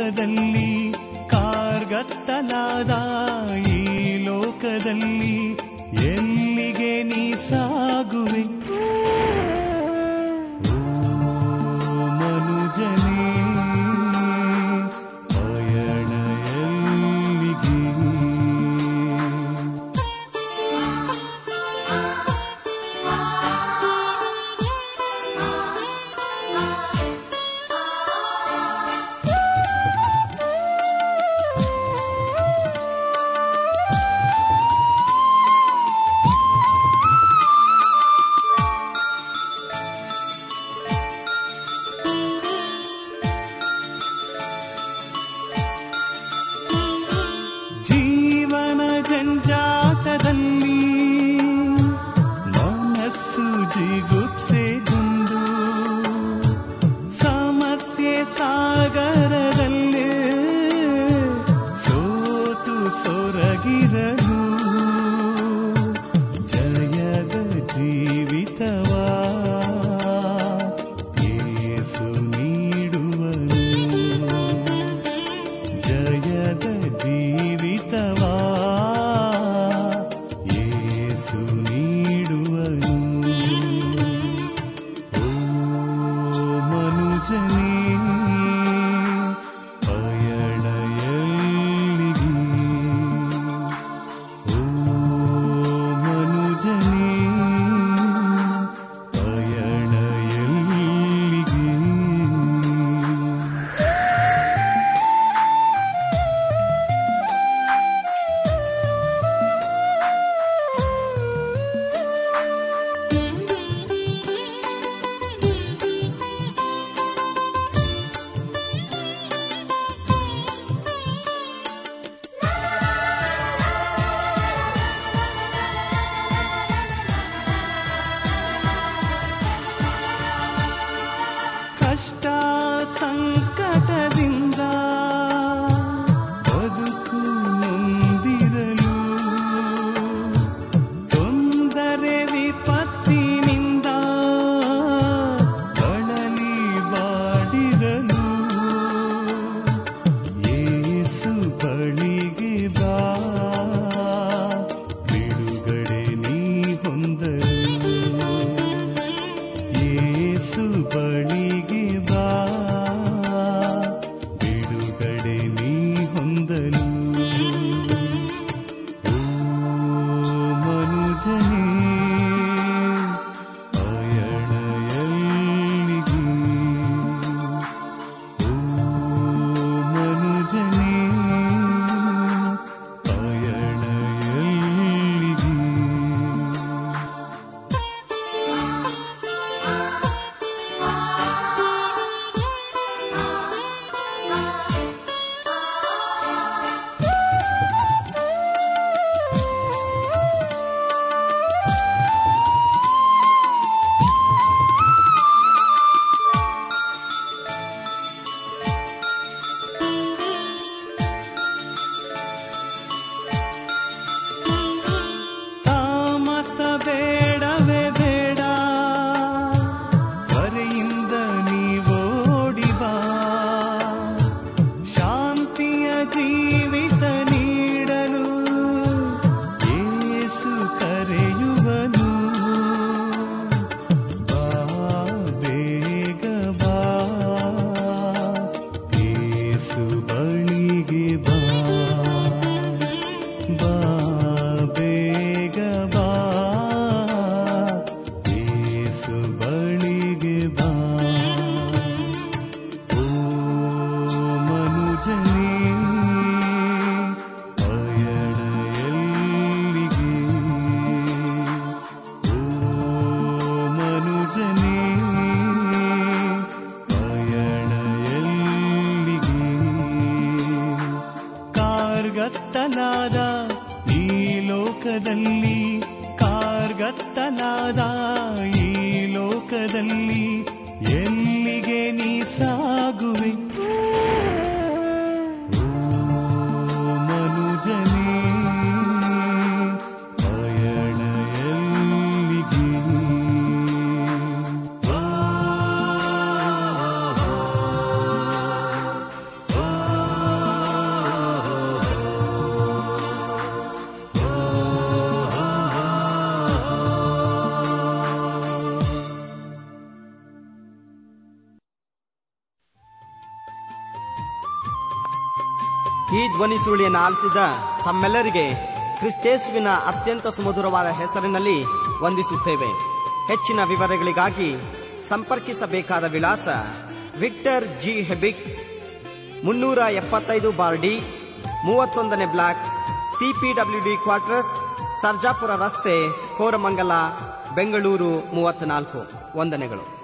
ಲೋಕದಲ್ಲಿ ಕಾರ್ಗತ್ತಲಾದ ಈ ಲೋಕದಲ್ಲಿ ಎಲ್ಲಿಗೆ ನೀ ಸಾಗುವೆ ಓ ಮನುಜನೇ ಪಯಣ ಎಲ್ಲಿಗೆ ಜೀವನ ಜಂಜಾಟದಲ್ಲಿ ಮನಸ್ಸು ಜಿಗುಪ್ಸೆಗೊಂಡು ಸಮಸ್ಯೆ ಸಾಗರದಲ್ಲೇ ಸೋತು ಸೊರಗಿರಲು ಜಯದ ಜೀವಿತವಾ ಏಸು ನೀಡುವನು ಜಯದ ಜೀವಿತವಾ ಏಸು ನೀಡುವನು ಓ ಮನುಜನೇ ಪಯಣ ಎಲ್ಲಿಗೆ ಓ ಮನುಜನೇ ಪಯಣ ಎಲ್ಲಿಗೆ ಕಷ್ಟ ಸಂಕಟದಿಂದ ಬದುಕು ನೊಂದಿರಲು ತೊಂದರೆ ವಿಪತ್ತಿನಿಂದ ಬಳಲಿ ಬಾಡಿರಲು ಏಸು ಬಳಿಗೆ ಬಾ ಬಿಡುಗಡೆ ನೀ ಹೊಂದಲು ಏಸು ಬಳಿಗೆ ಬಾ ಬಿಡುಗಡೆ ನೀ ಹೊಂದಲು ಓ ಮನುಜನೇ ಪಯಣ ಎಲ್ಲಿಗೆ ಓ ಮನುಜನೇ ಪಯಣ ಎಲ್ಲಿಗೆ ತಾಮಸ ಬೇಡವೇ ಬೇಡ ತ್ವರೆಯಿಂದ ನೀವೋಡಿ ಬಾ ಶಾಂತಿಯ ಜೀವಿತ ನೀಡಲು ಏಸು ಕರೆಯುವನು ಬಾ ಬೇಗ ಬಾ ಏಸು ಬಳಿಗೆ ಬಾ ಬಾ ಬೇಗ ಬಾ ಏಸು ಬಳಿಗೆ ಬಾ ಓ ಮನುಜನೇ ಪಯಣ ಎಲ್ಲಿಗೆ ಓ ಮನುಜನೇ ಪಯಣ ಎಲ್ಲಿಗೆ ಕಾರ್ಗತ್ತಲಾದ ಈ ಲೋಕದಲ್ಲಿ ಕಾರ್ಗತ್ತಲಾದ ಈ ಲೋಕದಲ್ಲಿ ಎಲ್ಲಿಗೆ ನೀ ಸಾಗುವೆ ಓ ಮನುಜನೇ ಪಯಣ ಎಲ್ಲಿಗೆ ಓ, ಓ, ಓ, ಈ ಧ್ವನಿ ಸುರುಳಿಯನ್ನು ಆಲಿಸಿದ ತಮ್ಮೆಲ್ಲರಿಗೆ ಕ್ರಿಸ್ತೇಸುವಿನ ಅತ್ಯಂತ ಸುಮಧುರವಾದ ಹೆಸರಿನಲ್ಲಿ ವಂದಿಸುತ್ತೇವೆ ಹೆಚ್ಚಿನ ವಿವರಗಳಿಗಾಗಿ ಸಂಪರ್ಕಿಸಬೇಕಾದ ವಿಳಾಸ ವಿಕ್ಟರ್ ಜಿ ಹೆಬಿಕ್ ಮುನ್ನೂರ ಎಪ್ಪತ್ತೈದು ಬಾರ್ ಡಿ ಮೂವತ್ತೊಂದನೇ ಬ್ಲಾಕ್ ಸಿಪಿಡಬ್ಲ್ಯೂಡಿ ಕ್ವಾರ್ಟರ್ಸ್ ಸರ್ಜಾಪುರ ರಸ್ತೆ ಕೋರಮಂಗಲ ಬೆಂಗಳೂರು ಮೂವತ್ತ್ನಾಲ್ಕು ವಂದನೆಗಳು